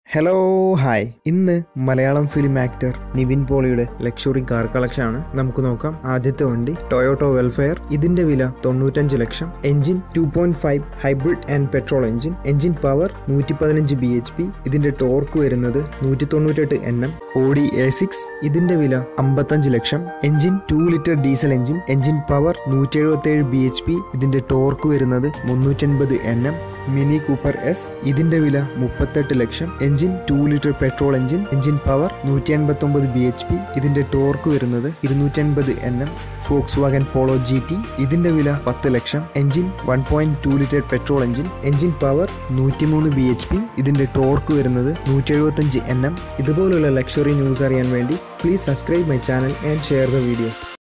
hello hi ഇന്ന് Malayalam film actor Nivin പോളിയുടെ luxury car collection ആണ് നമുക്ക് നോക്കാം ആദ്യത്തെ വണ്ടി ടൊയോട്ടോ വെൽഫെയർ ഇതിന്റെ വില തൊണ്ണൂറ്റഞ്ച് lakh engine two point five hybrid and petrol engine engine power നൂറ്റി പതിനഞ്ച് ബി എച്ച് പി ഇതിന്റെ ടോർക്ക് വരുന്നത് നൂറ്റി തൊണ്ണൂറ്റെട്ട് N M Audi A six ഇതിന്റെ വില അമ്പത്തഞ്ച് lakh engine two litre diesel engine engine power നൂറ്റി എഴുപത്തേഴ് ബി എച്ച് പി ഇതിന്റെ ടോർക്ക് വരുന്നത് മുന്നൂറ്റൻപത് N M Mini Cooper S ഇതിന്റെ വില മുപ്പത്തെട്ട് lakh engine two litre petrol engine engine power നൂറ്റി അൻപത്തി ഒമ്പത് ബി എച്ച് പി ഇതിന്റെ ടോർക്ക് വരുന്നത് ഇരുന്നൂറ്റി അൻപത് N M Volkswagen Polo G T ഇതിന്റെ വില പത്ത് lakh engine one point two litre petrol engine engine power നൂറ്റിമൂന്ന് ബി എച്ച് പി ഇതിന്റെ ടോർക്ക് വരുന്നത് നൂറ്റി എഴുപത്തഞ്ച് എൻ എം ഇതുപോലുള്ള ലക്ഷറി ന്യൂസ് അറിയാൻ വേണ്ടി please subscribe my channel and share the video